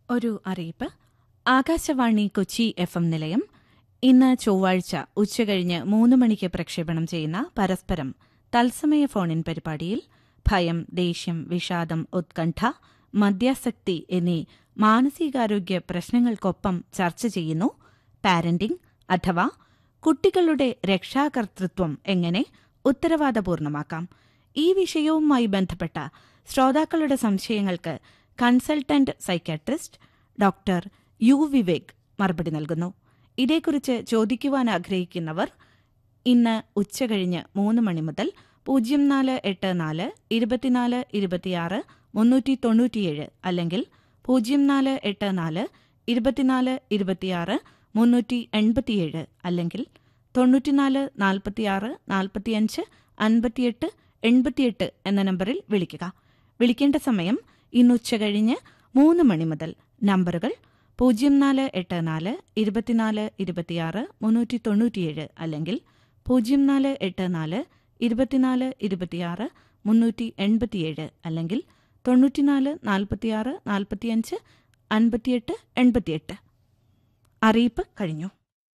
ഒരു അറിയിപ്പ് Akashvani Kochi F M നിലയം ഇന്ന് ചൊവ്വാഴ്ച ഉച്ചകഴിഞ്ഞ് മൂന്ന് മണിക്ക് പ്രക്ഷേപണം ചെയ്യുന്ന പരസ്പരം തത്സമയ ഫോണിൻ പരിപാടിയിൽ ഭയം ദേഷ്യം വിഷാദം ഉത്കണ്ഠ മദ്യാസക്തി എന്നീ മാനസികാരോഗ്യ പ്രശ്നങ്ങൾക്കൊപ്പം ചർച്ച ചെയ്യുന്നു പാരന്റിംഗ് അഥവാ കുട്ടികളുടെ രക്ഷാകർതൃത്വം എങ്ങനെ ഉത്തരവാദപൂർണമാക്കാം ഈ വിഷയവുമായി ബന്ധപ്പെട്ട ശ്രോതാക്കളുടെ സംശയങ്ങൾക്ക് consultant psychiatrist doctor U Vivek മറുപടി നൽകുന്നു ഇതേക്കുറിച്ച് ചോദിക്കുവാൻ ആഗ്രഹിക്കുന്നവർ ഇന്ന് ഉച്ചകഴിഞ്ഞ് മൂന്ന് മണി മുതൽ പൂജ്യം നാല് എട്ട് നാല് ഇരുപത്തിനാല് ഇരുപത്തിയാറ് മുന്നൂറ്റി തൊണ്ണൂറ്റിയേഴ് അല്ലെങ്കിൽ പൂജ്യം നാല് എട്ട് നാല് ഇരുപത്തിനാല് ഇരുപത്തിയാറ് മുന്നൂറ്റി എൺപത്തിയേഴ് അല്ലെങ്കിൽ തൊണ്ണൂറ്റിനാല് നാൽപ്പത്തിയാറ് നാൽപ്പത്തിയഞ്ച് അൻപത്തിയെട്ട് എൺപത്തിയെട്ട് എന്ന നമ്പറിൽ വിളിക്കുക വിളിക്കേണ്ട സമയം ഇന്ന് ഉച്ചകഴിഞ്ഞ് മൂന്ന് മണി മുതൽ നമ്പറുകൾ പൂജ്യം നാല് എട്ട് നാല് ഇരുപത്തിനാല് ഇരുപത്തിയാറ് മുന്നൂറ്റി തൊണ്ണൂറ്റിയേഴ് അല്ലെങ്കിൽ പൂജ്യം നാല് എട്ട് നാല് ഇരുപത്തിനാല് ഇരുപത്തിയാറ് മുന്നൂറ്റി എൺപത്തിയേഴ് അല്ലെങ്കിൽ തൊണ്ണൂറ്റിനാല് നാൽപ്പത്തിയാറ് നാൽപ്പത്തിയഞ്ച് അൻപത്തിയെട്ട് എൺപത്തിയെട്ട് അറിയിപ്പ് കഴിഞ്ഞു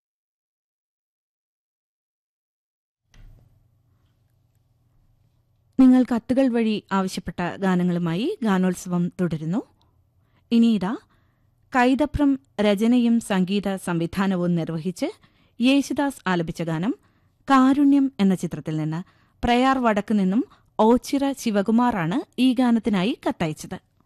നിങ്ങൾ കത്തുകൾ വഴി ആവശ്യപ്പെട്ട ഗാനങ്ങളുമായി ഗാനോത്സവം തുടരുന്നു ഇനി ഇതാ കൈതപ്രം രചനയും സംഗീത സംവിധാനവും നിർവഹിച്ച് യേശുദാസ് ആലപിച്ച ഗാനം കാരുണ്യം എന്ന ചിത്രത്തിൽ നിന്ന് പ്രയാർ വടക്ക് നിന്നും ഓച്ചിറ ശിവകുമാറാണ് ഈ ഗാനത്തിനായി കത്തയച്ചത്